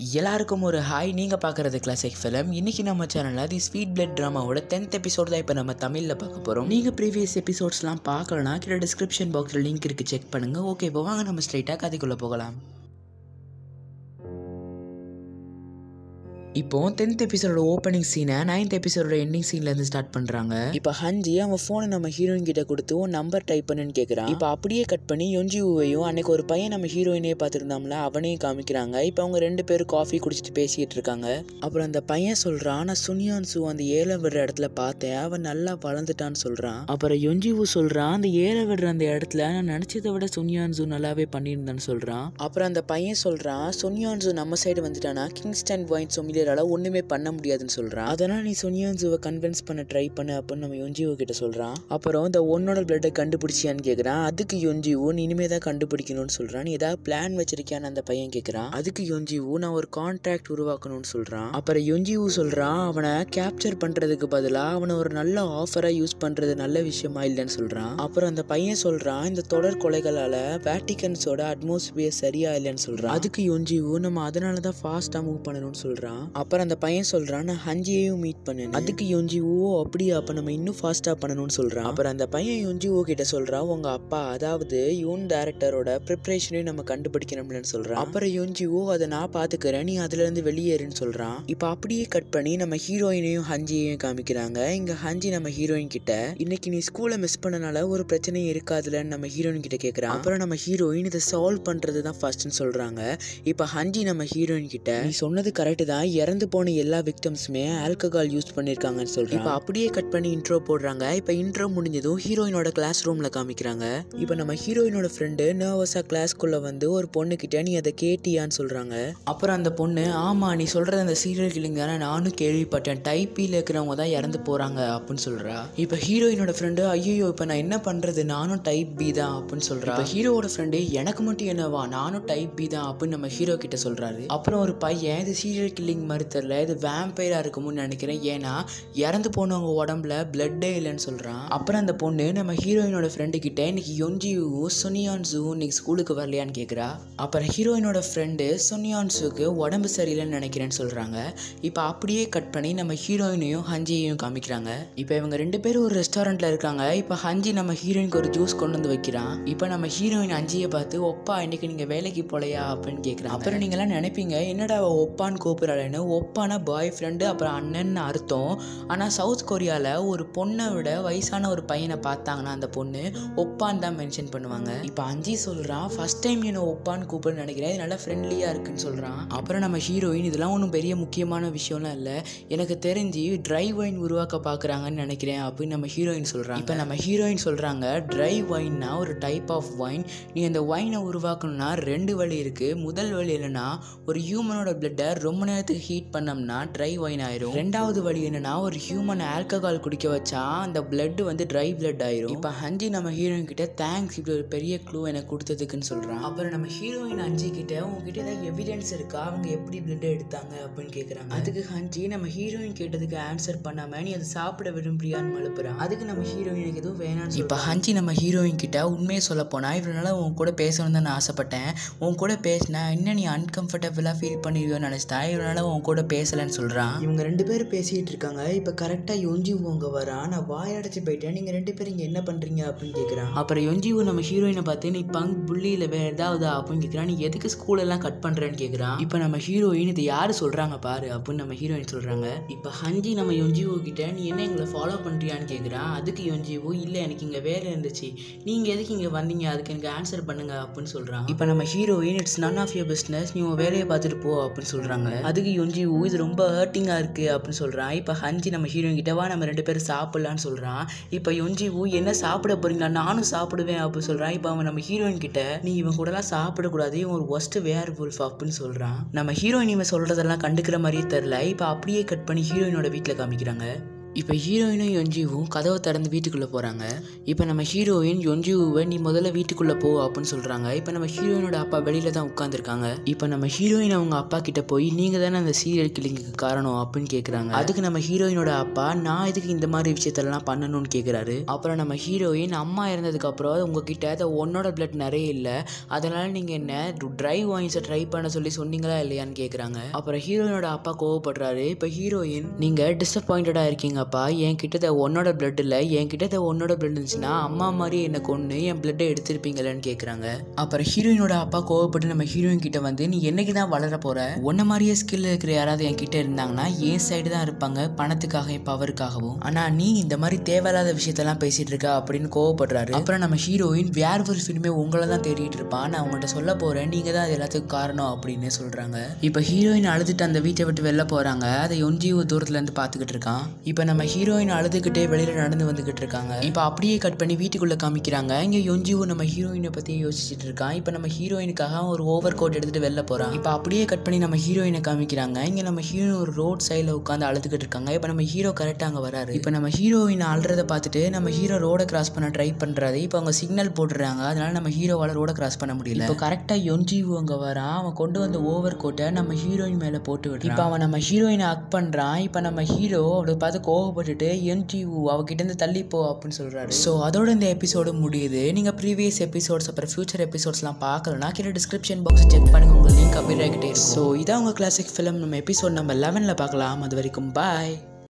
எல்லாருக்கும் ஒரு ஹாய் நீங்கள் பார்க்குறது கிளாசிக் ஃபிலிம் இன்னைக்கு நம்ம சேனலில் தி ஸ்வீட் பிளட் ட்ராமாவோட டென்த் எபிசோட் தான் இப்போ நம்ம தமிழில் பார்க்க போகிறோம் நீங்கள் ப்ரீவியஸ் எபிசோட்ஸ்லாம் பார்க்கலனா கீழே டிஸ்கிரிப்ஷன் பாக்ஸில் லிங்க் இருக்குது செக் பண்ணுங்கள் ஓகே இப்போ வாங்க நம்ம ஸ்ட்ரைட்டாக கதைக்குள்ளே போகலாம் இப்போ டென்த் எபிசோட ஓப்பனிங் சீனை நைன்த் எபிசோட எண்டிங் சீன்லேருந்து ஸ்டார்ட் பண்ணுறாங்க இப்போ ஹஞ்சி அவன் ஃபோனை நம்ம ஹீரோயின் கிட்ட கொடுத்து உன் நம்பர் டைப் பண்ணுன்னு கேட்குறான் இப்போ அப்படியே கட் பண்ணி யொஞ்சியூவையும் அன்னைக்கு ஒரு பையன் நம்ம ஹீரோயினே பார்த்துருந்தோம்ல அவனையும் காமிக்கிறாங்க இப்போ அவங்க ரெண்டு பேரும் காஃபி குடிச்சிட்டு பேசிக்கிட்டு இருக்காங்க அப்புறம் அந்த பையன் சொல்கிறான் நான் சுனியான் சூ அந்த ஏலம் விடுற இடத்துல பார்த்தேன் அவன் நல்லா வளர்ந்துட்டான்னு சொல்கிறான் அப்புறம் யொஞ்சிவு சொல்கிறான் அந்த ஏலம் விடுற அந்த இடத்துல நான் நினச்சதை விட சுனியான் சூ நல்லாவே பண்ணியிருந்தான்னு சொல்கிறான் அப்புறம் அந்த பையன் சொல்கிறான் சுனியான் சூ நம்ம சைடு வந்துட்டானா கிங்ஸ்டன் வைன் சொமிலியரால் ஒன்றுமே பண்ண முடியாதுன்னு சொல்கிறான் அதனால் நீ சுனியான் சூவை கன்வின்ஸ் பண்ண ட்ரை பண்ணு அப்படின்னு நம்ம யொஞ்சிவு கிட்ட சொல்கிறான் அப்புறம் இந்த ஒன்னோட பிளட்டை கண்டுபிடிச்சியான்னு கேட்குறான் அதுக்கு யொஞ்சிவு நீ இனிமே தான் கண்டுபிடிக்கணும்னு சொல்கிறான் நீ ஏதாவது பிளான் வச்சிருக்கியான்னு அந்த பையன் கேட்குறான் அதுக்கு யொஞ்சிவு நான் ஒரு கான்ட்ராக்ட் உருவாக்கணும்னு சொல்கிறான் அப்புறம் யொஞ்சிவு சொல்கிறான் அவனை கேப்சர் பண்ணுறதுக்கு பதிலாக அவனை ஒரு நல்ல ஆஃபராக யூஸ் பண்ணுறது நல்ல விஷயமா இல்லைன்னு சொல்கிறான் அப்புறம் அந்த பையன் சொல்கிறான் இந்த தொடர் கொலைகளால் வேட்டிகன்ஸோட அட்மாஸ்பியர் சரியா இல்லைன்னு சொல்கிறான் அதுக்கு யொஞ்சிவு நம்ம அதனால தான் ஃபாஸ்ட்டாக மூவ் பண்ணணும்னு சொல்கிறான் அப்புறம் அந்த பையன் சொல்கிறான் நான் ஹஞ்சியையும் மீட் பண்ணேன் அதுக்கு யொஞ்சிவோ அப்படியா அப்போ நம்ம இன்னும் ஃபாஸ்ட்டாக பண்ணணும்னு சொல்கிறான் அப்புறம் அந்த பையன் யொஞ்சிவோ கிட்ட சொல்கிறான் உங்கள் அப்பா அதாவது யூன் டேரக்டரோட ப்ரிப்ரேஷனையும் நம்ம கண்டுபிடிக்கணும்லன்னு சொல்கிறான் அப்புறம் யொஞ்சிவோ அதை நான் பார்த்துக்கிறேன் நீ அதுலேருந்து வெளியேறுன்னு சொல்கிறான் இப்போ அப்படியே கட் பண்ணி நம்ம ஹீரோயினையும் ஹஞ்சியையும் காமிக்கிறாங்க இங்கே ஹஞ்சி நம்ம ஹீரோயின் கிட்ட இன்னைக்கு நீ ஸ்கூலை மிஸ் பண்ணனால ஒரு பிரச்சனையும் இருக்காதுலன்னு நம்ம ஹீரோயின் கிட்ட கேட்குறான் அப்புறம் நம்ம ஹீரோயின் இதை சால்வ் பண்ணுறது தான் ஃபர்ஸ்ட்னு சொல்கிறாங்க இப்போ ஹஞ்சி நம்ம ஹீரோயின் கிட்ட நீ சொன்னது கரெக்டு தான் இறந்து போன எல்லா விக்டம்ஸுமே ஆல்கஹால் யூஸ் பண்ணியிருக்காங்கன்னு சொல்கிறாங்க இப்போ அப்படியே கட் பண்ணி இன்ட்ரோ போடுறாங்க இப்போ இன்ட்ரோ முடிஞ்சதும் ஹீரோயினோட கிளாஸ் ரூமில் காமிக்கிறாங்க இப்போ நம்ம ஹீரோயினோட ஃப்ரெண்டு நர்வஸாக கிளாஸ்க்குள்ளே வந்து ஒரு பொண்ணுக்கிட்ட நீ அதை கேட்டியான்னு சொல்கிறாங்க அப்புறம் அந்த பொண்ணு ஆமாம் நீ சொல்கிறது அந்த சீரியல் கில்லிங் தானே நானும் கேள்விப்பட்டேன் டைப்பியில் இருக்கிறவங்க தான் இறந்து போகிறாங்க அப்படின்னு சொல்கிறா இப்போ ஹீரோயினோட ஃப்ரெண்டு ஐயோ இப்போ நான் என்ன பண்ணுறது நானும் டைப் பி தான் அப்படின்னு சொல்கிறா இப்போ ஹீரோவோட ஃப்ரெண்டு எனக்கு மட்டும் என்னவா நானும் டைப் பி தான் அப்படின்னு நம்ம ஹீரோ கிட்ட சொல்கிறாரு அப்புறம் ஒரு பையன் இது சீரியல் கில்லிங் மாதிரி தெரில இது வேம்பைராக இருக்கும்னு நினைக்கிறேன் ஏன்னா இறந்து போனவங்க உடம்புல பிளட்டே இல்லைன்னு சொல்கிறான் அப்புறம் அந்த பொண்ணு நம்ம ஹீரோயினோட ஃப்ரெண்டு கிட்ட இன்னைக்கு யொஞ்சியும் சுனியான்ஸும் இன்னைக்கு ஸ்கூலுக்கு வரலையான்னு கேட்குறா அப்புறம் ஹீரோயினோட ஃப்ரெண்டு சுனியான்ஸுக்கு உடம்பு சரியில்லைன்னு நினைக்கிறேன்னு சொல்கிறாங்க இப்போ அப்படியே கட் பண்ணி நம்ம ஹீரோயினையும் ஹஞ்சியையும் காமிக்கிறாங்க இப்போ இவங்க ரெண்டு பேரும் ஒரு ரெஸ்டாரண்ட்டில் இருக்காங்க இப்போ ஹஞ்சி நம்ம ஹீரோயினுக்கு ஒரு ஜூஸ் கொண்டு வந்து வைக்கிறான் இப்போ நம்ம ஹீரோயின் ஹஞ்சியை பார்த்து ஒப்பா இன்னைக்கு நீங்கள் வேலைக்கு போலையா அப்படின்னு கேட்குறாங்க அப்புறம் நீங்களாம் நினைப்பீங்க என்னடா அவ ஒப்பான்னு கூப்பிட்றாளேன்னு ஒப்பான பாய் ஃப்ரெண்டு அப்புறம் அண்ணன் அர்த்தம் ஆனால் சவுத் கொரியாவில் ஒரு பொண்ணை விட வயசான ஒரு பையனை பார்த்தாங்கன்னா அந்த பொண்ணு ஒப்பான் தான் மென்ஷன் பண்ணுவாங்க இப்போ அஞ்சி சொல்கிறான் ஃபர்ஸ்ட் டைம் என்ன ஒப்பான்னு கூப்பிடுன்னு நினைக்கிறேன் இது நல்லா ஃப்ரெண்ட்லியாக இருக்குன்னு சொல்கிறான் அப்புறம் நம்ம ஹீரோயின் இதெல்லாம் ஒன்றும் பெரிய முக்கியமான விஷயம்லாம் இல்லை எனக்கு தெரிஞ்சு ட்ரை வைன் உருவாக்க பார்க்குறாங்கன்னு நினைக்கிறேன் அப்படின்னு நம்ம ஹீரோயின் சொல்கிறாங்க இப்போ நம்ம ஹீரோயின் சொல்கிறாங்க ட்ரை வைன்னா ஒரு டைப் ஆஃப் வைன் நீ அந்த வைனை உருவாக்கணும்னா ரெண்டு வழி இருக்குது முதல் வழி என்னன்னா ஒரு ஹியூமனோட பிளட்டை ரொம்ப நேரத்துக்கு ஹீட் பண்ணோம்னா ட்ரை வைன் ஆயிரும் ரெண்டாவது வழி என்னன்னா ஒரு ஹியூமன் ஆல்கஹால் குடிக்க வச்சா அந்த பிளட் வந்து ட்ரை பிளட் ஆயிரும் இப்போ ஹஞ்சி நம்ம ஹீரோயின் கிட்ட தேங்க்ஸ் இப்படி ஒரு பெரிய க்ளூ எனக்கு கொடுத்ததுக்குன்னு சொல்கிறான் அப்புறம் நம்ம ஹீரோயின் அஞ்சி கிட்ட உங்ககிட்ட ஏதாவது எவிடன்ஸ் இருக்கா அவங்க எப்படி பிளட் எடுத்தாங்க அப்படின்னு கேட்குறாங்க அதுக்கு ஹஞ்சி நம்ம ஹீரோயின் கேட்டதுக்கு ஆன்சர் பண்ணாம நீ அதை சாப்பிட விரும்புறியான்னு மழுப்புறான் அதுக்கு நம்ம ஹீரோயினுக்கு எதுவும் வேணாம்னு இப்போ ஹஞ்சி நம்ம ஹீரோயின் கிட்ட உண்மையை சொல்ல போனா இவனால உன் கூட பேசணும்னு தான் நான் ஆசைப்பட்டேன் உன் கூட பேசினா இன்னும் நீ அன்கம்ஃபர்டபுளாக ஃபீல் பண்ணிடுவியோன்னு நினச்சிட்டா இவனால உன் கூட பேசலைன்னு சொல்கிறான் இவங்க ரெண்டு பேரும் பேசிகிட்டு இருக்காங்க இப்போ கரெக்டாக யொஞ்சி உங்க வரா நான் வாயடைச்சு போயிட்டேன் நீங்கள் ரெண்டு பேரும் இங்கே என்ன பண்ணுறீங்க அப்படின்னு கேட்குறான் அப்புறம் யொஞ்சிவு நம்ம ஹீரோயினை பார்த்து நீ பங்க் புள்ளியில் வேறு ஏதாவது அப்படின்னு கேட்குறான் நீ எதுக்கு ஸ்கூலெல்லாம் கட் பண்ணுறேன்னு கேட்குறான் இப்போ நம்ம ஹீரோயின் இது யார் சொல்கிறாங்க பாரு அப்படின்னு நம்ம ஹீரோயின் சொல்கிறாங்க இப்போ ஹஞ்சி நம்ம யொஞ்சிவோ கிட்ட நீ என்ன எங்களை ஃபாலோ பண்ணுறியான்னு கேட்குறான் அதுக்கு யொஞ்சிவோ இல்லை எனக்கு இங்கே வேலை இருந்துச்சு நீங்கள் எதுக்கு இங்கே வந்தீங்க அதுக்கு எனக்கு ஆன்சர் பண்ணுங்க அப்படின்னு சொல்கிறான் இப்போ நம்ம heroine it's none of your business நீ உன் வேலையை பார்த்துட்டு போ அப்படின்னு சொல்கிறாங்க அதுக்கு யொஞ்சிவோ இது ரொம்ப ஹர்ட்டிங்காக இருக்குது அப்படின்னு சொல்கிறான் இப்போ ஹஞ்சி நம்ம ஹீரோயின் கிட்ட வா நம்ம ரெண்டு பேரும் சாப்பிட்லான்னு சொல்கிறான் இப்போ யொஞ்சிவோ என்ன சாப்பிட போறீங்களா நானும் சாப்பிடுவேன் அப்படின்னு சொல்கிறான் இப்போ அவன் நம்ம ஹீரோயின் கிட்ட நீ இவன் கூடலாம் சாப்பிடக்கூடாது இவன் ஒரு ஒஸ்ட் வேர் வுல்ஃப் அப்படின்னு சொல்கிறான் நம்ம ஹீரோயின் இவன் சொல்கிறதெல்லாம் கண்டுக்கிற மாதிரியே தெரில இப்போ அப்படியே கட் பண்ணி ஹீரோயினோட வீட்டில் காமிக்கிறாங்க இப்போ ஹீரோயினும் யொஞ்சிவும் கதவை திறந்து வீட்டுக்குள்ளே போகிறாங்க இப்போ நம்ம ஹீரோயின் யொஞ்சிவுவை நீ முதல்ல வீட்டுக்குள்ளே போ அப்படின்னு சொல்கிறாங்க இப்போ நம்ம ஹீரோயினோட அப்பா வெளியில் தான் உட்காந்துருக்காங்க இப்போ நம்ம ஹீரோயின் அவங்க அப்பா கிட்ட போய் நீங்கள் தானே அந்த சீரியல் கில்லிங்குக்கு காரணம் அப்படின்னு கேட்குறாங்க அதுக்கு நம்ம ஹீரோயினோட அப்பா நான் எதுக்கு இந்த மாதிரி விஷயத்தெல்லாம் பண்ணணும்னு கேட்குறாரு அப்புறம் நம்ம ஹீரோயின் அம்மா இறந்ததுக்கப்புறம் உங்ககிட்ட அதை உன்னோட பிளட் நிறைய இல்லை அதனால நீங்கள் என்ன ட்ரைவ் வாயின்ஸை ட்ரை பண்ண சொல்லி சொன்னீங்களா இல்லையான்னு கேட்குறாங்க அப்புறம் ஹீரோயினோட அப்பா கோவப்படுறாரு இப்போ ஹீரோயின் நீங்கள் டிசப்பாயிண்டடாக இருக்கீங்கப்பா என்கிட்ட உன்னோட பிளட் இல்லை என்கிட்ட உன்னோட பிளட் இருந்துச்சுன்னா அம்மா மாதிரி என்னை கொன்று என் பிளட்டை எடுத்திருப்பீங்களேன்னு கேட்குறாங்க அப்புறம் ஹீரோயினோட அப்பா கோவப்பட்டு நம்ம ஹீரோயின் கிட்ட வந்து நீ என்னைக்கு தான் வளர போற உன்ன மாதிரியே ஸ்கில் இருக்கிற யாராவது என் கிட்ட இருந்தாங்கன்னா என் சைடு தான் இருப்பாங்க பணத்துக்காக பவருக்காகவும் ஆனா நீ இந்த மாதிரி தேவையில்லாத விஷயத்தெல்லாம் பேசிட்டு இருக்க அப்படின்னு கோவப்படுறாரு அப்புறம் நம்ம ஹீரோயின் வேர் ஒரு ஃபிலிமே உங்களை தான் தேடிட்டு இருப்பான் நான் உங்கள்கிட்ட சொல்ல போறேன் நீங்க தான் அது எல்லாத்துக்கும் காரணம் அப்படின்னு சொல்றாங்க இப்போ ஹீரோயின் அழுதுட்டு அந்த வீட்டை விட்டு வெளில போறாங்க அதை ஒன்றிய தூரத்துல இருந்து பாத்துக்கிட்டு இருக்கான் இப்போ நம்ம ஹீரோயின் அழுதுகிட்டே வெளியில நடந்து வந்துகிட்டு இருக்காங்க இப்போ அப்படியே கட் பண்ணி வீட்டுக்குள்ள காமிக்கிறாங்க இங்க யொஞ்சிவு நம்ம ஹீரோயினை பத்தி யோசிச்சுட்டு இருக்கான் இப்போ நம்ம ஹீரோயினுக்காக ஒரு ஓவர் கோட் எடுத்துட்டு வெளில போறான் இப்போ அப்படியே கட் பண்ணி நம்ம ஹீரோயினை காமிக்கிறாங்க இங்க நம்ம ஹீரோயின் ஒரு ரோட் சைடில் உட்காந்து அழுதுகிட்டு இருக்காங்க இப்போ நம்ம ஹீரோ கரெக்டாக அங்கே வராரு இப்போ நம்ம ஹீரோயின் அழுறத பார்த்துட்டு நம்ம ஹீரோ ரோட கிராஸ் பண்ண ட்ரை பண்றாரு இப்போ அவங்க சிக்னல் போட்டுறாங்க அதனால நம்ம ஹீரோவால ரோட கிராஸ் பண்ண முடியல இப்போ கரெக்டாக யொஞ்சிவு அங்கே வரான் அவன் கொண்டு வந்த ஓவர் கோட்டை நம்ம ஹீரோயின் மேலே போட்டு விடுறான் இப்போ அவன் நம்ம ஹீரோயினை அக் பண்றான் இப்போ நம்ம ஹீரோ அவளை பார்த்து கோவப்பட்டுட்டு என்டியூ அவகிட்ட இருந்து தள்ளி போ அப்படின்னு சொல்றாரு ஸோ அதோட இந்த எபிசோடு முடியுது நீங்க ப்ரீவியஸ் எபிசோட்ஸ் அப்புறம் ஃபியூச்சர் எபிசோட்ஸ்லாம் பார்க்கலனா கீழே டிஸ்கிரிப்ஷன் பாக்ஸ் செக் பண்ணுங்க உங்க லிங்க் அப்படியே ஆகிட்டே இருக்கும் ஸோ இதான் உங்க கிளாசிக் ஃபிலிம் நம்ம எபிசோட் நம்ம லெவனில் பார்க்கலாம் அது வரைக்கும் பாய்